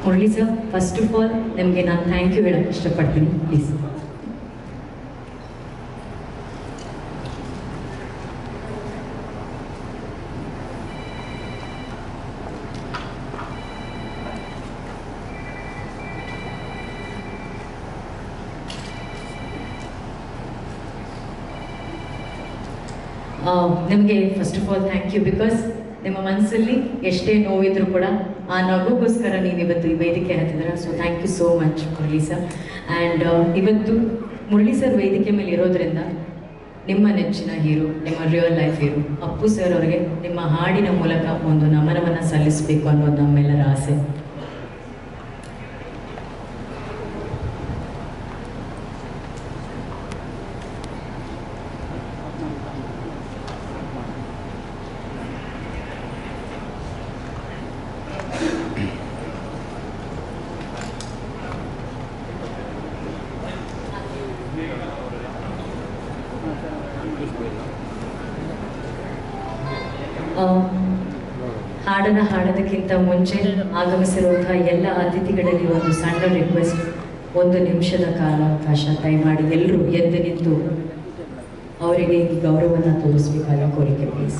Murali sir first of all ನಿಮಗೆ ನಾನು thank you ಹೇಳಕ್ಕೆ ಇಷ್ಟಪಡ್ತೀನಿ ಪ್ಲೀಸ್ ನಿಮಗೆ first of all thank you because ನಿಮ್ಮ ಮನಸ್ಸಲ್ಲಿ ಎಷ್ಟೇ ನೋವಿದ್ರು ಕೂಡ ಆ ನಗುಗೋಸ್ಕರ ನೀವು ಇವತ್ತು ಈ ವೇದಿಕೆ ಹತ್ತಿದ್ರ so thank you so much Murali sir and ಇವತ್ತು ಮುರಳಿ ಸರ್ ವೇದಿಕೆ ಮೇಲೆ ಇರೋದ್ರಿಂದ ನಿಮ್ಮ ನೆಚ್ಚಿನ ಹೀರೋ ನಿಮ್ಮ real life hero Appu sir ಅವರಿಗೆ ನಿಮ್ಮ ಹಾಡಿನ ಮೂಲಕ ಒಂದು ನಮನವನ್ನು ಸಲ್ಲಿಸಬೇಕು ಅನ್ನೋದು ನಮ್ಮೆಲ್ಲರ ಆಸೆ ಆ, ಹಾಡನ್ನ ಹಾಡೋದಕ್ಕಿಂತ ಮುಂಚೆ ಆಗಮಿಸಿರುವಂತಹ ಎಲ್ಲ ಅತಿಥಿಗಳಲ್ಲಿ ಒಂದು ಸಣ್ಣ ರಿಕ್ವೆಸ್ಟ್ ಒಂದು ನಿಮಿಷದ ಕಾಲಾವಕಾಶ ದಯಮಾಡಿ ಎಲ್ಲರೂ ಎದ್ದು ನಿಂತು ಅವರಿಗೆ ಈ ಗೌರವವನ್ನು ತೋರಿಸಬೇಕಾದ ಕೋರಿಕೆ please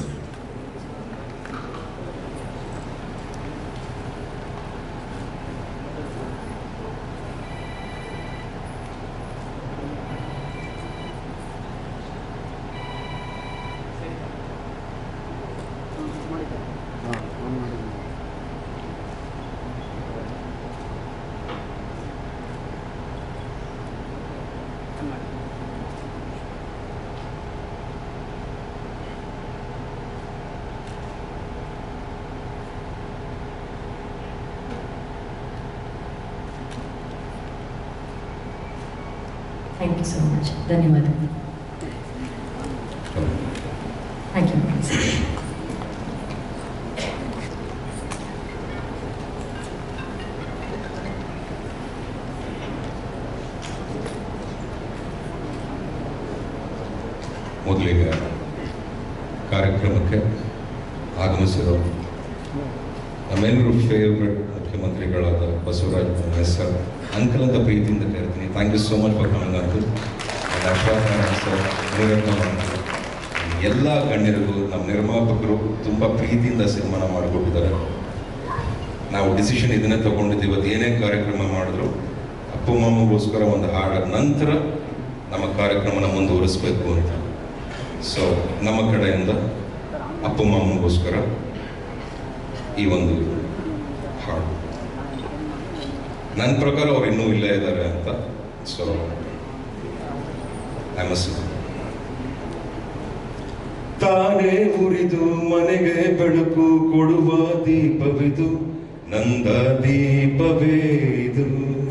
thank you so much ಧನ್ಯವಾದ ಥ್ಯಾಂಕ್ ಯು ಮೊದಲಿಗೆ ಕಾರ್ಯಕ್ರಮಕ್ಕೆ ಆಗಮಿಸಿರೋ ನಮ್ಮೆಲ್ಲರೂ ಫೇವ್ರೆಟ್ ಮುಖ್ಯಮಂತ್ರಿಗಳಾದ ಬಸವರಾಜ ಬೊಮ್ಮಾಯಿ ಸರ್ ಅಂಕಲ್ ಅಂತ ಪ್ರೀತಿಯಿಂದ ಕೇಳ್ತೀನಿ thank you so much for coming uncle Ashwath Narayana sir Munirathna uncle ಎಲ್ಲ ಗಣ್ಯರಿಗೂ ನಮ್ಮ ನಿರ್ಮಾಪಕರು ತುಂಬ ಪ್ರೀತಿಯಿಂದ ಸಿನಿಮಾನ ಮಾಡಿಕೊಟ್ಟಿದ್ದಾರೆ ನಾವು ಡಿಸಿಷನ್ ಇದನ್ನೇ ತಗೊಂಡಿದ್ದೀವಿ ಇವತ್ತು ಏನೇ ಕಾರ್ಯಕ್ರಮ ಮಾಡಿದ್ರು ಅಪ್ಪು ಮಾಮಗೋಸ್ಕರ ಒಂದು ಹಾಡಾದ ನಂತರ ನಮ್ಮ ಕಾರ್ಯಕ್ರಮನ ಮುಂದುವರಿಸಬೇಕು ಅಂತ ಸೊ ನಮ್ಮ ಕಡೆಯಿಂದ ಅಪ್ಪು ಮಾಮಗೋಸ್ಕರ ಈ ಒಂದು ಹಾಡು ನನ್ನ ಪ್ರಕಾರ ಅವ್ರು ಇನ್ನೂ ಇಲ್ಲೇ ಇದ್ದಾರೆ ಅಂತ ಸೊ ಐ ಮಸ್ ತಾನೇ ಉರಿದು ಮನೆಗೆ ಬೆಳಕು ಕೊಡುವ ದೀಪವಿದು ನಂದ ದೀಪವೇ ಇದು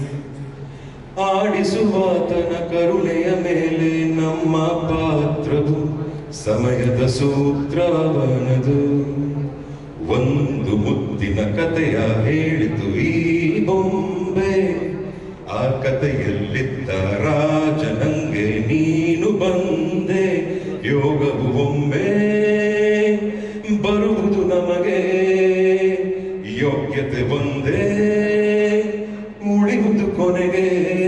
ಆಡಿಸುವಾತನ ಕರುಣೆಯ ಮೇಲೆ ನಮ್ಮ ಪಾತ್ರವು ಸಮಯದ ಸೂತ್ರವನದು ಒಂದು ಮುದ್ದಿನ ಕಥೆಯ ಹೇಳಿತು ಈ ಬೊಂಬೆ ಆ ಕಥೆಯಲ್ಲಿದ್ದ ರಾಜನಂಗೆ ನೀನು ಬಂದೆ ಯೋಗವು ಒಮ್ಮೆ ಬರುವುದು ನಮಗೆ ಯೋಗ್ಯತೆ ಒಂದೇ ಉಳಿಯುವುದು ಕೊನೆಗೆ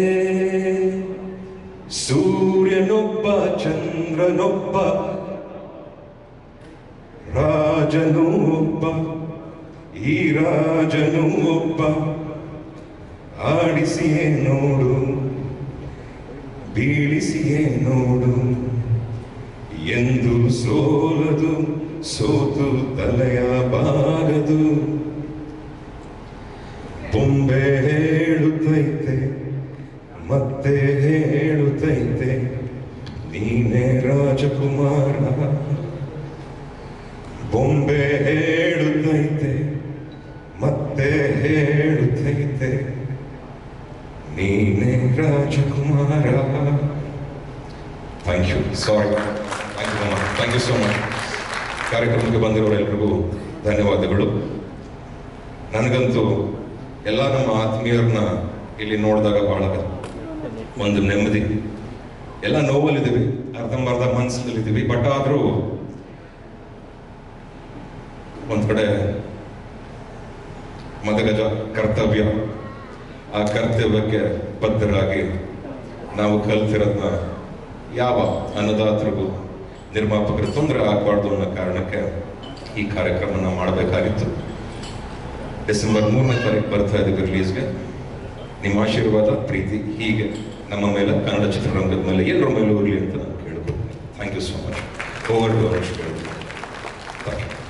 ಸೂರ್ಯನೊಬ್ಬ ಚಂದ್ರನೊಬ್ಬ ರಾಜನು ಒಬ್ಬ ಈ ರಾಜನು ಒಬ್ಬ ಆಡಿಸಿಯೇ ನೋಡು ಬೀಳಿಸಿಯೇ ನೋಡು ಎಂದು ಸೋಲದು ಸೋತು ತಲೆಯ ಬಾಗದು ಬೊಂಬೆ ಹೇಳುತ್ತೈತೆ ಮತ್ತೆ ಹೇಳುತ್ತೈತೆ ನೀನೇ ರಾಜಕುಮಾರ ಬೊಂಬೆ ಹೇಳುತ್ತೈತೆ ಮತ್ತೆ ಹೇಳುತ್ತೈತೆ ನೀನೇ ರಾಜಕುಮಾರ thank you sorry thank you thank you so much ಕಾರ್ಯಕ್ರಮಕ್ಕೆ ಬಂದಿರೋರೆಲ್ರಿಗೂ ಧನ್ಯವಾದಗಳು ನನಗಂತೂ ಎಲ್ಲ ನಮ್ಮ ಆತ್ಮೀಯರನ್ನ ಇಲ್ಲಿ ನೋಡಿದಾಗ ಬಹಳ ಒಂದು ನೆಮ್ಮದಿ ಎಲ್ಲ ನೋವಲ್ಲಿದ್ದೀವಿ ಅರ್ಧಂಬರ್ಧ ಮನಸ್ಸಲ್ಲಿದ್ದೀವಿ ಬಟ್ ಆದರೂ ಒಂದು ಕಡೆ ಮದಗಜ ಕರ್ತವ್ಯ ಆ ಕರ್ತವ್ಯಕ್ಕೆ ಬದ್ಧರಾಗಿ ನಾವು ಕಲ್ತಿರೋದನ್ನ ಯಾವ ಅನ್ನದಾತರಿಗೂ ನಿರ್ಮಾಪಕರು ತೊಂದರೆ ಆಗಬಾರ್ದು ಅನ್ನೋ ಕಾರಣಕ್ಕೆ ಈ ಕಾರ್ಯಕ್ರಮನ ಮಾಡಬೇಕಾಗಿತ್ತು ಡಿಸೆಂಬರ್ ಮೂರನೇ ತಾರೀಕು ಬರ್ತಾ ಇದ್ದೀವಿ ರಿಲೀಸ್ಗೆ ನಿಮ್ಮ ಆಶೀರ್ವಾದ ಪ್ರೀತಿ ಹೀಗೆ ನಮ್ಮ ಮೇಲೆ ಕನ್ನಡ ಚಿತ್ರರಂಗದ ಮೇಲೆ ಎಲ್ಲರ ಮೇಲೂ ಇರಲಿ ಅಂತ ನಾನು ಕೇಳ್ಕೊಳ್ತೀನಿ thank you so much over to thank you